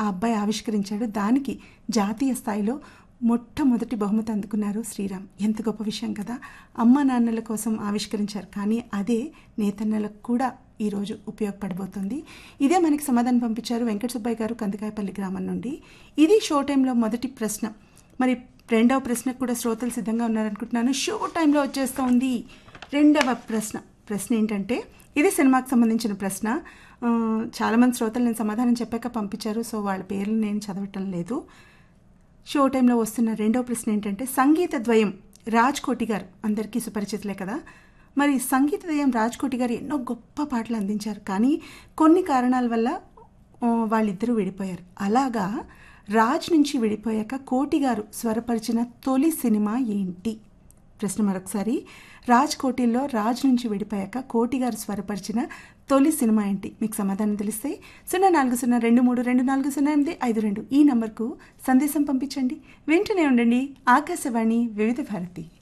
ఆ అబ్బాయి ఆవిష్కరించాడు దానికి జాతీయ స్థాయిలో మొట్టమొదటి బహుమతి అందుకున్నారు శ్రీరామ్ ఎంత గొప్ప విషయం కదా అమ్మ నాన్నల కోసం ఆవిష్కరించారు కానీ అదే నేతన్నలకు కూడా ఈరోజు ఉపయోగపడబోతుంది ఇదే మనకి సమాధానం పంపించారు వెంకట సుబ్బయ్య గారు కందికాయపల్లి గ్రామం నుండి ఇది షో టైంలో మొదటి ప్రశ్న మరి రెండవ ప్రశ్నకు కూడా శ్రోతలు సిద్ధంగా ఉన్నారనుకుంటున్నాను షో టైంలో వచ్చేస్తోంది రెండవ ప్రశ్న ప్రశ్న ఏంటంటే ఇది సినిమాకి సంబంధించిన ప్రశ్న ఆ, చాలామంది శ్రోతలు నేను సమాధానం చెప్పాక పంపించారు సో వాళ్ళ పేర్లు నేను చదవటం లేదు షో టైంలో వస్తున్న రెండో ప్రశ్న ఏంటంటే సంగీత ద్వయం రాజ్ కోటి గారు అందరికీ సుపరిచితులే కదా మరి సంగీత ద్వయం రాజ్ కోటి గారు ఎన్నో గొప్ప పాటలు అందించారు కానీ కొన్ని కారణాల వల్ల ఆ, వాళ్ళిద్దరూ విడిపోయారు అలాగా రాజ్ నుంచి విడిపోయాక కోటి గారు స్వరపరిచిన తొలి సినిమా ఏంటి ప్రశ్న మరొకసారి రాజ్ కోటిల్లో రాజ్ నుంచి విడిపోయాక కోటి గారు స్వరపరిచిన తొలి సినిమా ఏంటి మీకు సమాధానం తెలిస్తే సున్నా నాలుగు సున్నా రెండు మూడు రెండు నాలుగు సున్నా ఎనిమిది ఐదు రెండు ఈ నంబర్కు సందేశం పంపించండి వెంటనే ఉండండి ఆకాశవాణి వివిధ భారతి